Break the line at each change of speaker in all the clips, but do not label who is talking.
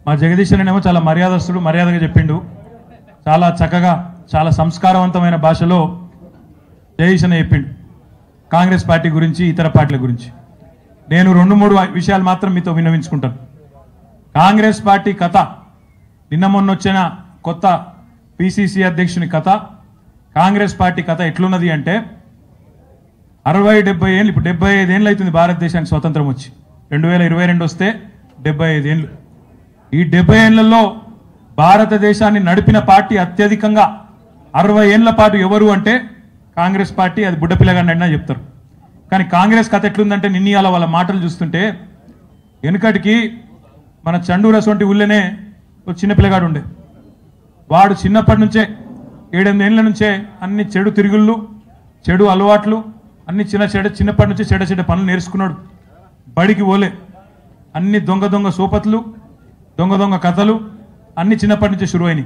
మా జగదీష్ ఏమో చాలా మర్యాదస్తుడు మర్యాదగా చెప్పిండు చాలా చక్కగా చాలా సంస్కారవంతమైన భాషలో జగదీష్ అన్న చెప్పిండు కాంగ్రెస్ పార్టీ గురించి ఇతర పార్టీల గురించి నేను రెండు మూడు విషయాలు మాత్రం మీతో విన్నవించుకుంటాను కాంగ్రెస్ పార్టీ కథ నిన్న మొన్న వచ్చిన కొత్త పిసిసి అధ్యక్షుని కథ కాంగ్రెస్ పార్టీ కథ ఎట్లున్నది అంటే అరవై డెబ్బై ఏళ్ళు ఇప్పుడు డెబ్బై ఐదు ఏళ్ళు అవుతుంది భారతదేశానికి స్వతంత్రం వచ్చి రెండు వేల ఇరవై రెండు వస్తే డెబ్బై ఐదు ఏళ్ళు ఈ డెబ్బై ఏళ్లలో భారతదేశాన్ని నడిపిన పార్టీ అత్యధికంగా అరవై ఏళ్ల పాటు ఎవరు అంటే కాంగ్రెస్ పార్టీ అది బుడ్డపిల్లగాడిని అన్నా చెప్తారు కానీ కాంగ్రెస్ కథ ఎట్లుందంటే నిన్నీయాల వాళ్ళ మాటలు చూస్తుంటే వెనుకటికి మన చండూరస్ వంటి ఊళ్ళోనే ఒక చిన్న పిల్లగాడు ఉండే వాడు చిన్నప్పటి నుంచే ఏడెనిమిది ఏళ్ళ నుంచే అన్ని చెడు తిరుగుళ్ళు చెడు అలవాట్లు అన్ని చిన్న చెడ చిన్నప్పటి నుంచి చెడ చెడ్డ పనులు నేర్చుకున్నాడు బడికి పోలే అన్ని దొంగ దొంగ సోపతులు దొంగ దొంగ కథలు అన్ని చిన్నప్పటి నుంచే శురువైనవి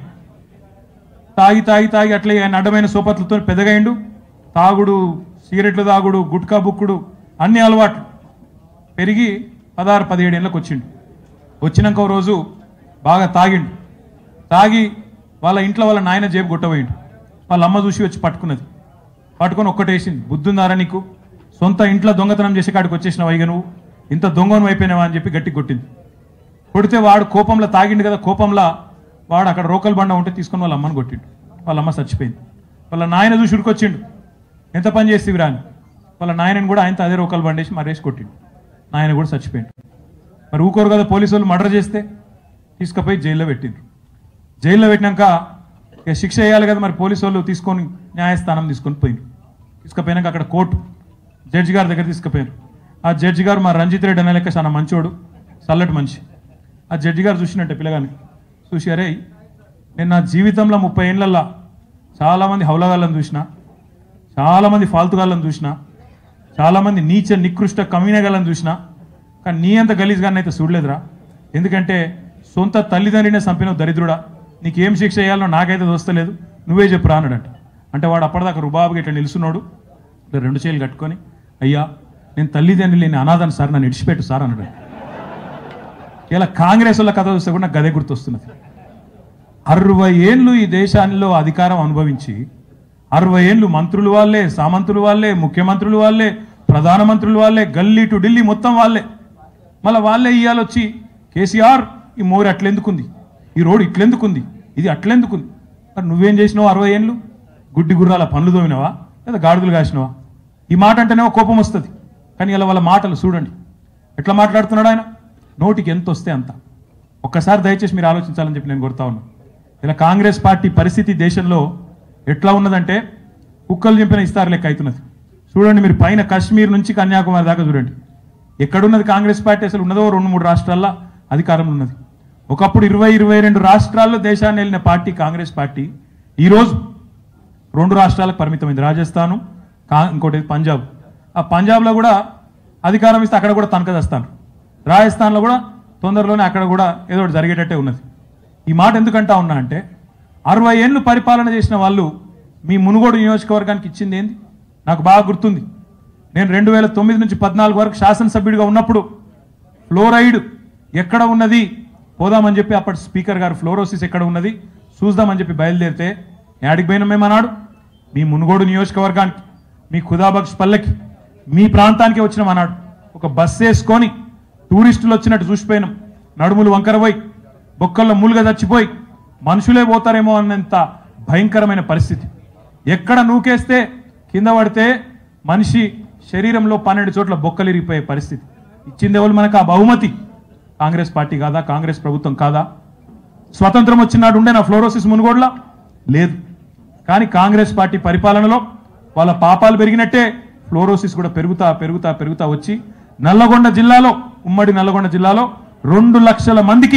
తాగి తాగి తాగి అట్లే ఆయన అడ్డమైన సోపతులతో పెద్దగైండు తాగుడు సిగరెట్లు తాగుడు గుట్కా బుక్కుడు అన్ని అలవాట్లు పెరిగి పదహారు పదిహేడు ఏళ్ళకి వచ్చిండు వచ్చినాక ఓ రోజు బాగా తాగిండు తాగి వాళ్ళ ఇంట్లో వాళ్ళ నాయన జేబు కొట్టబోయిండు వాళ్ళ అమ్మ చూసి వచ్చి పట్టుకున్నది పట్టుకొని ఒక్కటేసింది బుద్ధుందారా నీకు సొంత ఇంట్లో దొంగతనం చేసే కాడికి వచ్చేసిన వైగ నువ్వు ఇంత దొంగను అయిపోయినావా అని చెప్పి గట్టి కొట్టింది కొడితే వాడు కోపంలో తాగిండు కదా కోపంలో వాడు అక్కడ రోకల్ బండ ఉంటే తీసుకొని వాళ్ళ అమ్మని కొట్టిండు వాళ్ళ అమ్మ చచ్చిపోయింది వాళ్ళ నాయన చూసి ఉరికొచ్చిండు ఎంత పని చేస్తేవిరా అని వాళ్ళ నాయనని కూడా ఆయనతో అదే రోకల్ బండేసి మరేసి కొట్టిండు నాయన కూడా చచ్చిపోయిండు మరి ఊకోరు కదా పోలీసు వాళ్ళు మర్డర్ చేస్తే తీసుకుపోయి జైల్లో పెట్టిండ్రు జైల్లో పెట్టినాక ఇక శిక్ష వేయాలి కదా మరి పోలీసు వాళ్ళు తీసుకొని న్యాయస్థానం తీసుకొని పోయిండ్రు తీసుకుపోయినాక అక్కడ కోర్టు జడ్జి గారి దగ్గర తీసుకుపోయారు ఆ జడ్జి గారు మా రంజిత్ రెడ్డి అనే లెక్క చాలా మంచోడు చల్లటి మనిషి ఆ జడ్జి గారు చూసినట్టే పిల్లగాని చూసి అరే నేను నా జీవితంలో ముప్పై ఏళ్ళల్లో చాలామంది హౌలగాళ్ళని చూసిన చాలామంది ఫాల్తుగాళ్ళని చూసిన చాలామంది నీచ నికృష్ట కమీనగాళ్ళని చూసిన కానీ నీ అంత గలీజ్గాన్ని అయితే చూడలేదురా ఎందుకంటే సొంత తల్లిదండ్రినే చంపిన దరిద్రుడా నీకేం శిక్ష చేయాలో నాకైతే దోస్తలేదు నువ్వే చెప్పురా అన్నాడంట అంటే వాడు అప్పటిదాకా రుబాబుగా ఇట్లా నిలుస్తున్నాడు ఇట్లా రెండు చేతులు కట్టుకొని అయ్యా నేను తల్లిదండ్రులు లేని అనాథాన్ని సార్ నన్ను ఇడిచిపెట్టు సార్ అన్నాడు ఇలా కాంగ్రెస్ వాళ్ళ కథ చూస్తే కూడా నాకు గదే గుర్తొస్తున్నది అరవై ఏళ్ళు ఈ దేశాల్లో అధికారం అనుభవించి అరవై ఏళ్ళు మంత్రులు వాళ్ళే సామంతులు వాళ్ళే ముఖ్యమంత్రులు వాళ్ళే ప్రధానమంత్రులు వాళ్ళే గల్లీ టు ఢిల్లీ మొత్తం వాళ్ళే మళ్ళీ వాళ్ళే ఇయ్యాలొచ్చి కేసీఆర్ ఈ మోరు అట్లెందుకుంది ఈ రోడ్ ఇట్లెందుకుంది ఇది అట్లెందుకుంది మరి నువ్వేం చేసినావు అరవై ఏళ్ళు గుడ్డి గుర్రాల పనులు తోమినావా లేదా గాడిదలు కాసినావా ఈ మాట అంటేనేమో కోపం వస్తుంది కానీ ఇలా వాళ్ళ మాటలు చూడండి ఎట్లా మాట్లాడుతున్నాడు ఆయన నోటికి ఎంత వస్తే అంత ఒక్కసారి దయచేసి మీరు ఆలోచించాలని చెప్పి నేను కోరుతా ఉన్నా ఇలా కాంగ్రెస్ పార్టీ పరిస్థితి దేశంలో ఎట్లా ఉన్నదంటే కుక్కలు చింపిన ఇస్తారు లెక్క అవుతున్నది చూడండి మీరు పైన కాశ్మీర్ నుంచి కన్యాకుమారి దాకా చూడండి ఎక్కడున్నది కాంగ్రెస్ పార్టీ అసలు ఉన్నదో రెండు మూడు రాష్ట్రాల్లో అధికారంలో ఉన్నది ఒకప్పుడు ఇరవై ఇరవై రెండు రాష్ట్రాల్లో దేశాన్ని వెళ్ళిన పార్టీ కాంగ్రెస్ పార్టీ ఈరోజు రెండు రాష్ట్రాలకు పరిమితమైంది రాజస్థాను కా ఇంకోటి పంజాబ్ ఆ పంజాబ్లో కూడా అధికారం ఇస్తే అక్కడ కూడా తనఖ తెస్తాను రాజస్థాన్లో కూడా తొందరలోనే అక్కడ కూడా ఏదో ఒకటి జరిగేటట్టే ఉన్నది ఈ మాట ఎందుకంటా ఉన్నా అంటే అరవై ఏళ్ళు పరిపాలన చేసిన వాళ్ళు మీ మునుగోడు నియోజకవర్గానికి ఇచ్చింది ఏంది నాకు బాగా గుర్తుంది నేను రెండు వేల తొమ్మిది నుంచి పద్నాలుగు వరకు శాసనసభ్యుడిగా ఉన్నప్పుడు ఫ్లోరైడ్ ఎక్కడ ఉన్నది పోదామని చెప్పి అప్పటి స్పీకర్ గారు ఫ్లోరోసిస్ ఎక్కడ ఉన్నది చూద్దామని చెప్పి బయలుదేరితే యాడికి పోయినా మేమన్నాడు మీ మునుగోడు నియోజకవర్గానికి మీ ఖుదాబక్ష్ పల్లెకి మీ ప్రాంతానికి వచ్చినాం అన్నాడు ఒక బస్ వేసుకొని టూరిస్టులు వచ్చినట్టు చూసిపోయినాం నడుములు వంకర పోయి బొక్కల్లో మూలుగా చచ్చిపోయి మనుషులే పోతారేమో అన్నంత భయంకరమైన పరిస్థితి ఎక్కడ నూకేస్తే కింద పడితే మనిషి శరీరంలో పన్నెండు చోట్ల బొక్కలు ఇరిగిపోయే పరిస్థితి ఇచ్చింది ఎవరు మనకు ఆ బహుమతి కాంగ్రెస్ పార్టీ కాదా కాంగ్రెస్ ప్రభుత్వం కాదా స్వతంత్రం వచ్చినాడు ఉండే నా ఫ్లోరోసిస్ మునుగోడ్లా లేదు కానీ కాంగ్రెస్ పార్టీ పరిపాలనలో వాళ్ళ పాపాలు పెరిగినట్టే ఫ్లోరోసిస్ కూడా పెరుగుతా పెరుగుతా పెరుగుతా వచ్చి నల్లగొండ జిల్లాలో ఉమ్మడి నల్లగొండ జిల్లాలో రెండు లక్షల మందికి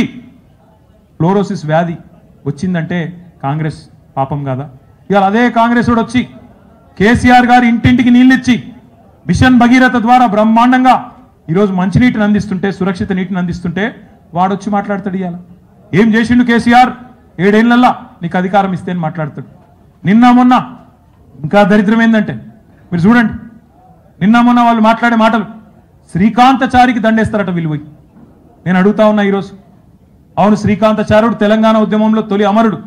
ఫ్లోరోసిస్ వ్యాధి వచ్చిందంటే కాంగ్రెస్ పాపం కాదా ఇవాళ అదే కాంగ్రెస్ వాడు వచ్చి కేసీఆర్ గారు ఇంటింటికి నీళ్ళిచ్చి మిషన్ భగీరథ ద్వారా బ్రహ్మాండంగా ఈరోజు మంచినీటిని అందిస్తుంటే సురక్షిత నీటిని అందిస్తుంటే వాడు వచ్చి మాట్లాడతాడు ఇవాళ ఏం చేసిండు కేసీఆర్ ఏడేళ్లల్లా నీకు అధికారం ఇస్తే అని మాట్లాడతాడు నిన్న మొన్న ఇంకా దరిద్రం ఏంటంటే మీరు చూడండి నిన్న మొన్న వాళ్ళు మాట్లాడే మాటలు శ్రీకాంతచారికి దండేస్తారట విలువై నేను అడుగుతా ఉన్నా ఈరోజు అవును శ్రీకాంతాచార్యుడు తెలంగాణ ఉద్యమంలో తొలి అమరుడు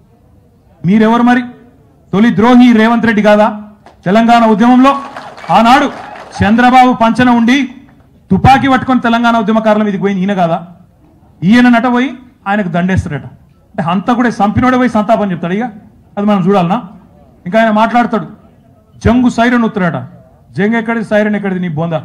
మీరెవరు మరి తొలి ద్రోహి రేవంత్ రెడ్డి కాదా తెలంగాణ ఉద్యమంలో ఆనాడు చంద్రబాబు పంచన ఉండి తుపాకీ పట్టుకొని తెలంగాణ ఉద్యమకారుల మీదకి పోయి ఈయన కాదా ఈయన నట పోయి ఆయనకు దండేస్తాడట అంటే అంతా కూడా సంపినోడే పోయి సంతాపం చెప్తాడు ఇక అది మనం చూడాలనా ఇంకా ఆయన మాట్లాడతాడు జంగు సైరన్ ఉత్తరాట జంగు ఎక్కడిది సైరన్ ఎక్కడిది నీ బొందా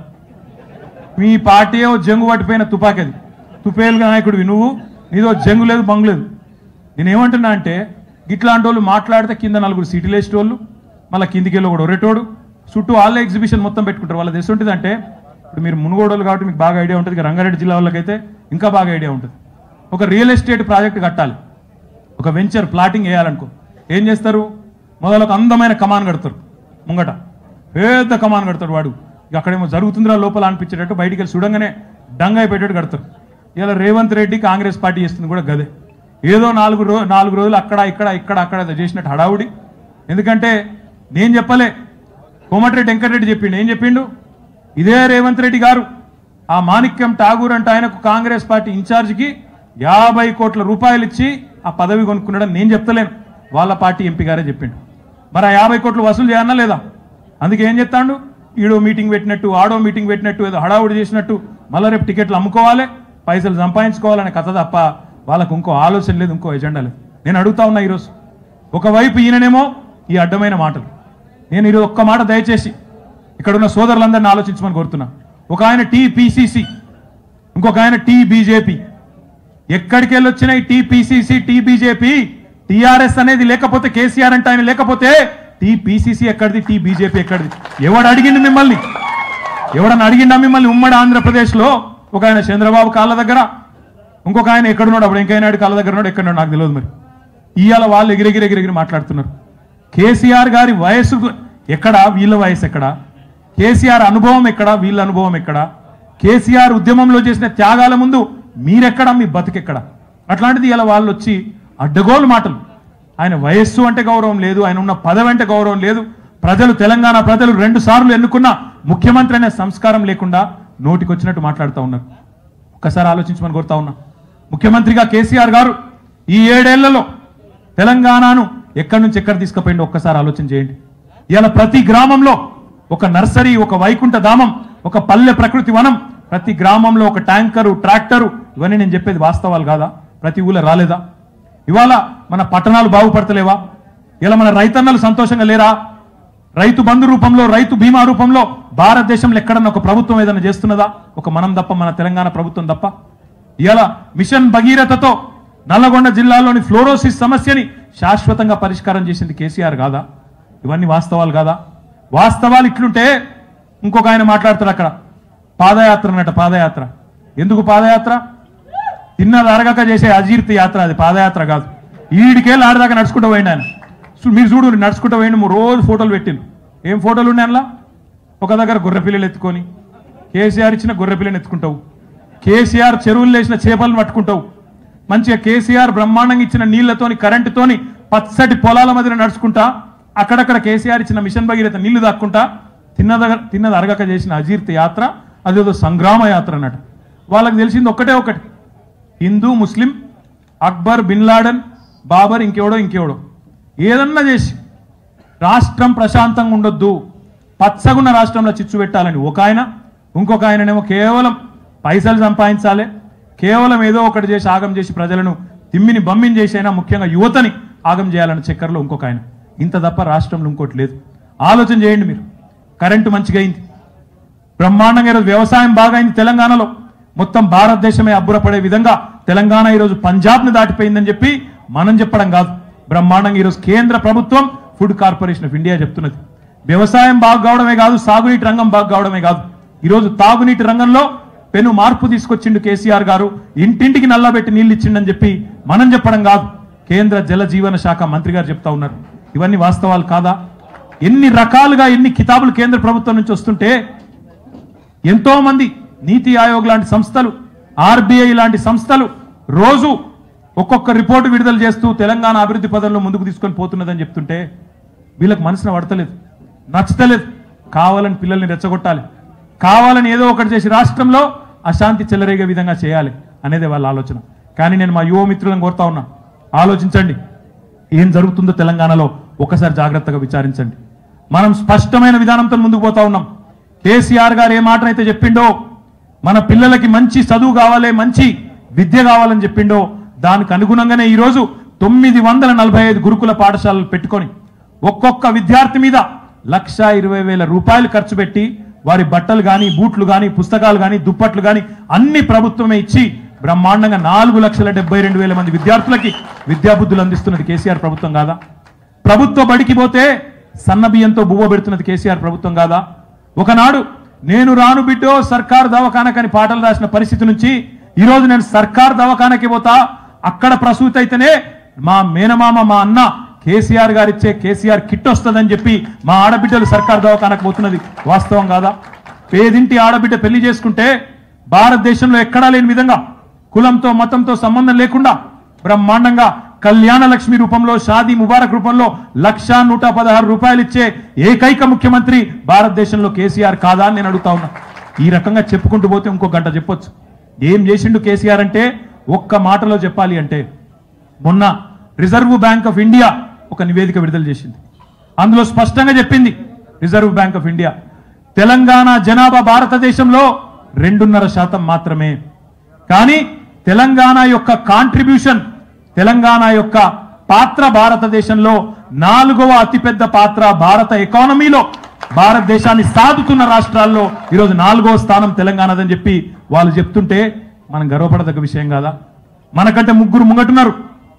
మీ పార్టీ ఏవో జంగు పట్టిపోయిన తుపాకీది తుపేలు నాయకుడివి నువ్వు నీదో జంగు లేదు బంగు లేదు నేనేమంటున్నా అంటే ఇట్లాంటి వాళ్ళు మాట్లాడితే కింద నలుగురు సీట్లు వేసేటోళ్ళు మళ్ళీ కిందికి వెళ్ళి కూడా ఒరేటోడు చుట్టూ వాళ్ళ ఎగ్జిబిషన్ మొత్తం పెట్టుకుంటారు వాళ్ళ దేశం ఉంటుంది అంటే ఇప్పుడు మీరు మునుగోడలు కాబట్టి మీకు బాగా ఐడియా ఉంటుంది ఇక రంగారెడ్డి జిల్లా వాళ్ళకైతే ఇంకా బాగా ఐడియా ఉంటుంది ఒక రియల్ ఎస్టేట్ ప్రాజెక్ట్ కట్టాలి ఒక వెంచర్ ప్లాటింగ్ వేయాలనుకో ఏం చేస్తారు మొదలు ఒక అందమైన కమాన్ కడతారు ముంగట పెద్ద కమాన్ కడతాడు వాడు ఇక అక్కడేమో జరుగుతుందిరా లోపల అనిపించేటట్టు బయటికి వెళ్ళి చూడంగానే డంగా పెట్టేట్టు కడతారు ఇలా రేవంత్ రెడ్డి కాంగ్రెస్ పార్టీ చేస్తుంది కూడా గదే ఏదో నాలుగు రో నాలుగు రోజులు అక్కడ ఇక్కడ ఇక్కడ అక్కడ ఏదో చేసినట్టు హడావుడి ఎందుకంటే నేను చెప్పలే కోమటిరెడ్డి వెంకటరెడ్డి చెప్పిండు ఏం చెప్పిండు ఇదే రేవంత్ రెడ్డి గారు ఆ మాణిక్యం ఠాగూర్ అంటే ఆయనకు కాంగ్రెస్ పార్టీ ఇన్ఛార్జికి యాభై కోట్ల రూపాయలు ఇచ్చి ఆ పదవి కొనుక్కున్నాడని నేను చెప్తలేను వాళ్ళ పార్టీ ఎంపీ గారే చెప్పిండు మరి ఆ యాభై కోట్లు వసూలు చేయాలన్నా లేదా అందుకే ఏం చెప్తాడు ఈడో మీటింగ్ పెట్టినట్టు ఆడో మీటింగ్ పెట్టినట్టు ఏదో హడావుడి చేసినట్టు మళ్ళీ రేపు టికెట్లు అమ్ముకోవాలి పైసలు సంపాదించుకోవాలనే కథ తప్ప వాళ్ళకు ఇంకో ఆలోచన లేదు ఇంకో ఎజెండా లేదు నేను అడుగుతా ఉన్నా ఈరోజు ఒకవైపు ఈయననేమో ఈ అడ్డమైన మాటలు నేను ఈరోజు ఒక్క మాట దయచేసి ఇక్కడ ఉన్న సోదరులందరినీ ఆలోచించమని కోరుతున్నా ఒక ఆయన టీపీసీసీ ఇంకొక ఆయన టీ బీజేపీ ఎక్కడికి వెళ్ళి వచ్చినాయి టీపీసీసీ టీ బీజేపీ టీఆర్ఎస్ అనేది లేకపోతే కేసీఆర్ అంటే ఆయన లేకపోతే టీపీసీసీ ఎక్కడిది టీ బీజేపీ ఎక్కడిది ఎవడు అడిగిండు మిమ్మల్ని ఎవడన్నా అడిగిండా మిమ్మల్ని ఉమ్మడి ఆంధ్రప్రదేశ్లో ఒక ఆయన చంద్రబాబు కాళ్ళ దగ్గర ఇంకొక ఆయన ఎక్కడున్నాడు అప్పుడు ఇంకైనాడు కాళ్ళ దగ్గర ఉన్నాడు ఎక్కడున్నాడు నాకు తెలియదు మరి ఇవాళ వాళ్ళు ఎగిరెగిరెగిరెగిరి మాట్లాడుతున్నారు కేసీఆర్ గారి వయసు ఎక్కడ వీళ్ళ వయసు ఎక్కడ కేసీఆర్ అనుభవం ఎక్కడ వీళ్ళ అనుభవం ఎక్కడ కేసీఆర్ ఉద్యమంలో చేసిన త్యాగాల ముందు మీరెక్కడ మీ బతుకెక్కడ అట్లాంటిది ఇలా వాళ్ళు వచ్చి అడ్డగోలు మాటలు ఆయన వయస్సు అంటే గౌరవం లేదు ఆయన ఉన్న పదవి అంటే గౌరవం లేదు ప్రజలు తెలంగాణ ప్రజలు రెండు సార్లు ఎన్నుకున్న ముఖ్యమంత్రి అనే సంస్కారం లేకుండా నోటికి వచ్చినట్టు మాట్లాడుతూ ఉన్నారు ఒక్కసారి ఆలోచించమని కోరుతా ఉన్నా ముఖ్యమంత్రిగా కేసీఆర్ గారు ఈ ఏడేళ్లలో తెలంగాణను ఎక్కడి నుంచి ఎక్కడ తీసుకుపోయింది ఒక్కసారి ఆలోచన చేయండి ఇలా ప్రతి గ్రామంలో ఒక నర్సరీ ఒక వైకుంఠ ధామం ఒక పల్లె ప్రకృతి వనం ప్రతి గ్రామంలో ఒక ట్యాంకరు ట్రాక్టరు ఇవన్నీ నేను చెప్పేది వాస్తవాలు కాదా ప్రతి ఊళ్ళో రాలేదా ఇవాళ మన పట్టణాలు బాగుపడతలేవా ఇలా మన రైతన్నలు సంతోషంగా లేరా రైతు బంధు రూపంలో రైతు బీమా రూపంలో భారతదేశంలో ఎక్కడన్నా ఒక ప్రభుత్వం ఏదైనా చేస్తున్నదా ఒక మనం తప్ప మన తెలంగాణ ప్రభుత్వం తప్ప ఇవాళ మిషన్ భగీరథతో నల్లగొండ జిల్లాలోని ఫ్లోరోసిస్ సమస్యని శాశ్వతంగా పరిష్కారం చేసింది కేసీఆర్ కాదా ఇవన్నీ వాస్తవాలు కాదా వాస్తవాలు ఇట్లుంటే ఇంకొక ఆయన మాట్లాడతాడు అక్కడ పాదయాత్ర అన్నట్ట పాదయాత్ర ఎందుకు పాదయాత్ర తిన్నది అరగక చేసే అజీర్తి యాత్ర అది పాదయాత్ర కాదు ఈడికేళ్ళు ఆడదాకా నడుచుకుంటూ పోయిండు ఆయన చూ- మీరు చూడు నడుచుకుంటూ పోయిండు మూడు రోజు ఫోటోలు పెట్టిండు ఏం ఫోటోలు ఉన్నాయి అందులో ఒక దగ్గర గొర్రె పిల్లలు ఎత్తుకొని కేసీఆర్ ఇచ్చిన గొర్రె పిల్లని ఎత్తుకుంటావు కేసీఆర్ చెరువులు వేసిన చేపలను పట్టుకుంటావు మంచిగా కేసీఆర్ బ్రహ్మాండంగా ఇచ్చిన నీళ్లతోని కరెంటుతోని పచ్చటి పొలాల మధ్యన నడుచుకుంటా అక్కడక్కడ కేసీఆర్ ఇచ్చిన మిషన్ భగీరథ నీళ్లు దాక్కుంటా తిన్నద తిన్నది అరగక చేసిన అజీర్తి యాత్ర అదేదో సంగ్రామ యాత్ర అన్నట్టు వాళ్ళకి తెలిసింది ఒక్కటే ఒకటి Hindu Muslim Akbar bin Laden Babur ఇంకెవడో ఇంకెవడో ఏదన్నా చేసి రాష్ట్రం ప్రశాంతంగా ఉండొద్దు పచ్చగున్న రాష్ట్రంలో చిచ్చు పెట్టాలని ఒక ఆయన ఇంకొక ఆయననేమో కేవలం పైసలు సంపాదించాలి కేవలం ఏదో ఒకటి చేసి ఆగం చేసి ప్రజలను తిమ్మిని బమ్మిని చేసి అయినా ముఖ్యంగా యువతని ఆగం చేయాలన్న చక్కర్లో ఇంకొక ఆయన ఇంత తప్ప రాష్ట్రంలో ఇంకోటి లేదు ఆలోచన చేయండి మీరు కరెంటు మంచిగా అయింది బ్రహ్మాండంగా ఈరోజు వ్యవసాయం బాగా అయింది తెలంగాణలో మొత్తం భారతదేశమే అబ్బురపడే విధంగా తెలంగాణ ఈరోజు పంజాబ్ను దాటిపోయిందని చెప్పి మనం చెప్పడం కాదు బ్రహ్మాండంగా ఈరోజు కేంద్ర ప్రభుత్వం ఫుడ్ కార్పొరేషన్ ఆఫ్ ఇండియా చెప్తున్నది వ్యవసాయం బాగా కావడమే కాదు సాగునీటి రంగం బాగా కావడమే కాదు ఈరోజు తాగునీటి రంగంలో పెను మార్పు తీసుకొచ్చిండు కేసీఆర్ గారు ఇంటింటికి నల్లబెట్టి నీళ్లు ఇచ్చిండని చెప్పి మనం చెప్పడం కాదు కేంద్ర జల జీవన శాఖ మంత్రి గారు చెప్తా ఉన్నారు ఇవన్నీ వాస్తవాలు కాదా ఎన్ని రకాలుగా ఎన్ని కితాబులు కేంద్ర ప్రభుత్వం నుంచి వస్తుంటే ఎంతో మంది నీతి ఆయోగ్ లాంటి సంస్థలు ఆర్బీఐ లాంటి సంస్థలు రోజు ఒక్కొక్క రిపోర్టు విడుదల చేస్తూ తెలంగాణ అభివృద్ధి పదంలో ముందుకు తీసుకొని పోతున్నదని చెప్తుంటే వీళ్ళకి మనసున పడతలేదు నచ్చతలేదు కావాలని పిల్లల్ని రెచ్చగొట్టాలి కావాలని ఏదో ఒకటి చేసి రాష్ట్రంలో అశాంతి చెలరేగే విధంగా చేయాలి అనేది వాళ్ళ ఆలోచన కానీ నేను మా యువ మిత్రులను కోరుతా ఉన్నా ఆలోచించండి ఏం జరుగుతుందో తెలంగాణలో ఒకసారి జాగ్రత్తగా విచారించండి మనం స్పష్టమైన విధానంతో ముందుకు పోతా ఉన్నాం కేసీఆర్ గారు ఏ మాటనైతే చెప్పిండో మన పిల్లలకి మంచి చదువు కావాలి మంచి విద్య కావాలని చెప్పిండో దానికి అనుగుణంగానే ఈరోజు తొమ్మిది వందల నలభై ఐదు గురుకుల పాఠశాలలు పెట్టుకొని ఒక్కొక్క విద్యార్థి మీద లక్ష ఇరవై వేల రూపాయలు ఖర్చు పెట్టి వారి బట్టలు కానీ బూట్లు కానీ పుస్తకాలు కానీ దుప్పట్లు కానీ అన్ని ప్రభుత్వమే ఇచ్చి బ్రహ్మాండంగా నాలుగు లక్షల డెబ్బై రెండు వేల మంది విద్యార్థులకి విద్యాబుద్ధులు అందిస్తున్నది కేసీఆర్ ప్రభుత్వం కాదా ప్రభుత్వ బడికి పోతే సన్న బియ్యంతో బువ్వ పెడుతున్నది కేసీఆర్ ప్రభుత్వం కాదా ఒకనాడు నేను రాను బిడ్డో సర్కార్ దవాఖానకని పాటలు రాసిన పరిస్థితి నుంచి ఈ రోజు నేను సర్కార్ దవాఖానకి పోతా అక్కడ ప్రసూతి అయితేనే మా మేనమామ మా అన్న కేసీఆర్ గారు ఇచ్చే కేసీఆర్ కిట్ వస్తుందని చెప్పి మా ఆడబిడ్డలు సర్కార్ దవాఖానకు పోతున్నది వాస్తవం కాదా పేదింటి ఆడబిడ్డ పెళ్లి చేసుకుంటే భారతదేశంలో ఎక్కడా లేని విధంగా కులంతో మతంతో సంబంధం లేకుండా బ్రహ్మాండంగా కళ్యాణ లక్ష్మి రూపంలో షాదీ ముబారక్ రూపంలో లక్ష నూట పదహారు రూపాయలు ఇచ్చే ఏకైక ముఖ్యమంత్రి భారతదేశంలో కేసీఆర్ కాదా అని నేను అడుగుతా ఉన్నా ఈ రకంగా చెప్పుకుంటూ పోతే ఇంకో గంట చెప్పొచ్చు ఏం చేసిండు కేసీఆర్ అంటే ఒక్క మాటలో చెప్పాలి అంటే మొన్న రిజర్వ్ బ్యాంక్ ఆఫ్ ఇండియా ఒక నివేదిక విడుదల చేసింది అందులో స్పష్టంగా చెప్పింది reserve bank of India Telangana జనాభా భారతదేశంలో రెండున్నర శాతం మాత్రమే కానీ తెలంగాణ యొక్క కాంట్రిబ్యూషన్ తెలంగాణ యొక్క పాత్ర భారతదేశంలో నాలుగవ అతిపెద్ద పాత్ర భారత ఎకానమీలో భారతదేశాన్ని సాదుతున్న రాష్ట్రాల్లో ఈరోజు నాలుగవ స్థానం తెలంగాణదని చెప్పి వాళ్ళు చెప్తుంటే మనం గర్వపడదగ్గ విషయం కాదా మనకంటే ముగ్గురు ముంగటున్నారు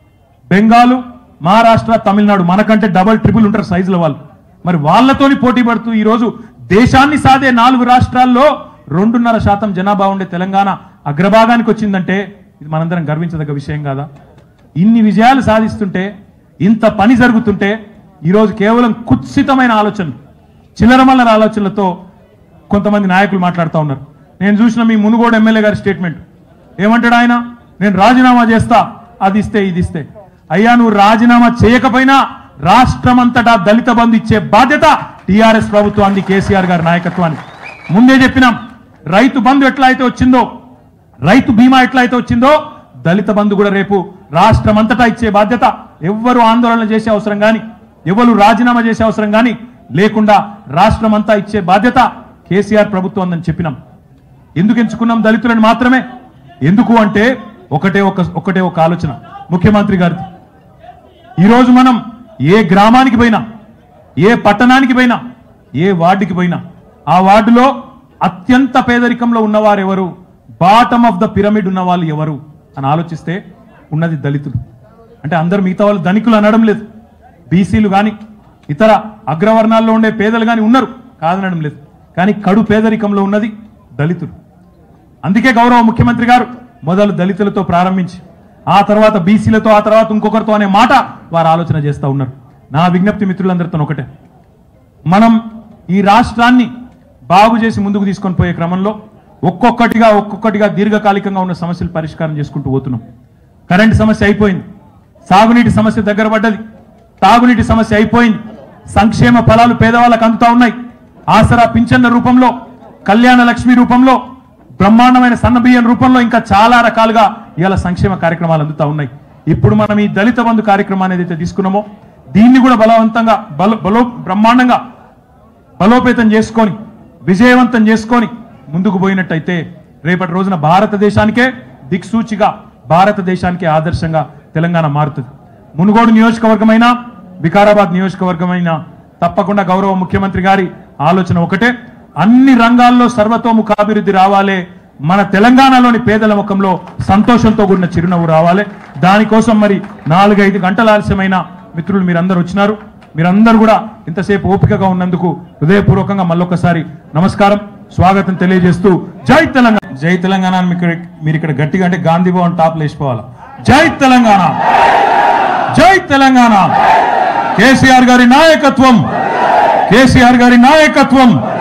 బెంగాలు మహారాష్ట్ర తమిళనాడు మనకంటే డబల్ ట్రిపుల్ ఉంటారు సైజుల వాళ్ళు మరి వాళ్ళతోని పోటీ పడుతూ ఈరోజు దేశాన్ని సాదే నాలుగు రాష్ట్రాల్లో రెండున్నర శాతం జనాభా ఉండే తెలంగాణ అగ్రభాగానికి వచ్చిందంటే ఇది మనందరం గర్వించదగ్గ విషయం కాదా ఇన్ని విజయాలు సాధిస్తుంటే ఇంత పని జరుగుతుంటే ఈరోజు కేవలం కుత్సితమైన ఆలోచనలు చిల్లరమల్లర ఆలోచనలతో కొంతమంది నాయకులు మాట్లాడుతూ ఉన్నారు నేను చూసిన మీ మునుగోడు ఎమ్మెల్యే గారి స్టేట్మెంట్ ఏమంటాడు ఆయన నేను రాజీనామా చేస్తా అది ఇస్తే ఇది ఇస్తే అయ్యా నువ్వు రాజీనామా చేయకపోయినా రాష్ట్రం అంతటా దళిత బంధు ఇచ్చే బాధ్యత టిఆర్ఎస్ ప్రభుత్వాన్ని కేసీఆర్ గారి నాయకత్వాన్ని ముందే చెప్పినాం రైతు బంధు ఎట్లా అయితే వచ్చిందో రైతు బీమా ఎట్లా అయితే వచ్చిందో దళిత బంధు కూడా రేపు రాష్ట్రం అంతటా ఇచ్చే బాధ్యత ఎవ్వరు ఆందోళన చేసే అవసరం కానీ ఎవరు రాజీనామా చేసే అవసరం కానీ లేకుండా రాష్ట్రం అంతా ఇచ్చే బాధ్యత కేసీఆర్ ప్రభుత్వం ఉందని చెప్పినాం ఎందుకు ఎంచుకున్నాం దళితులను మాత్రమే ఎందుకు అంటే ఒకటే ఒక ఒకటే ఒక ఆలోచన ముఖ్యమంత్రి గారిది ఈరోజు మనం ఏ గ్రామానికి పోయినా ఏ పట్టణానికి పోయినా ఏ వార్డుకి పోయినా ఆ వార్డులో అత్యంత పేదరికంలో ఉన్నవారు ఎవరు బాటమ్ ఆఫ్ ద పిరమిడ్ ఉన్న వాళ్ళు ఎవరు అని ఆలోచిస్తే ఉన్నది దళితులు అంటే అందరు మిగతా వాళ్ళు ధనికులు అనడం లేదు బీసీలు కానీ ఇతర అగ్రవర్ణాల్లో ఉండే పేదలు కానీ ఉన్నారు కాదనడం లేదు కానీ కడు పేదరికంలో ఉన్నది దళితులు అందుకే గౌరవ ముఖ్యమంత్రి గారు మొదలు దళితులతో ప్రారంభించి ఆ తర్వాత బీసీలతో ఆ తర్వాత ఇంకొకరితో అనే మాట వారు ఆలోచన చేస్తూ ఉన్నారు నా విజ్ఞప్తి మిత్రులందరితో ఒకటే మనం ఈ రాష్ట్రాన్ని బాగు చేసి ముందుకు తీసుకొని పోయే క్రమంలో ఒక్కొక్కటిగా ఒక్కొక్కటిగా దీర్ఘకాలికంగా ఉన్న సమస్యలు పరిష్కారం చేసుకుంటూ పోతున్నాం కరెంటు సమస్య అయిపోయింది సాగునీటి సమస్య దగ్గర పడ్డది తాగునీటి సమస్య అయిపోయింది సంక్షేమ ఫలాలు పేదవాళ్ళకు అందుతా ఉన్నాయి ఆసరా పింఛన్ల రూపంలో కళ్యాణ లక్ష్మి రూపంలో బ్రహ్మాండమైన సన్నబియ్యం రూపంలో ఇంకా చాలా రకాలుగా ఇవాళ సంక్షేమ కార్యక్రమాలు అందుతా ఉన్నాయి ఇప్పుడు మనం ఈ దళిత బంధు కార్యక్రమాన్ని ఏదైతే తీసుకున్నామో దీన్ని కూడా బలవంతంగా బల బలో బ్రహ్మాండంగా బలోపేతం చేసుకొని విజయవంతం చేసుకొని ముందుకు పోయినట్టయితే రేపటి రోజున భారతదేశానికే దిక్సూచిగా భారతదేశానికే ఆదర్శంగా తెలంగాణ మారుతుంది మునుగోడు నియోజకవర్గమైన వికారాబాద్ నియోజకవర్గమైన తప్పకుండా గౌరవ ముఖ్యమంత్రి గారి ఆలోచన ఒకటే అన్ని రంగాల్లో సర్వతోముఖాభివృద్ధి రావాలి మన తెలంగాణలోని పేదల ముఖంలో సంతోషంతో కూడిన చిరునవ్వు రావాలి దానికోసం మరి నాలుగైదు గంటల ఆలస్యమైన మిత్రులు మీరందరూ వచ్చినారు మీరందరూ కూడా ఇంతసేపు ఓపికగా ఉన్నందుకు హృదయపూర్వకంగా మళ్ళొకసారి నమస్కారం స్వాగతం తెలియజేస్తూ జై తెలంగాణ జై తెలంగాణ అని మీకు మీరు ఇక్కడ గట్టిగా అంటే గాంధీ భవన్ టాప్ లేచిపోవాలి జై తెలంగాణ జై తెలంగాణ కేసీఆర్ గారి నాయకత్వం కేసీఆర్ గారి నాయకత్వం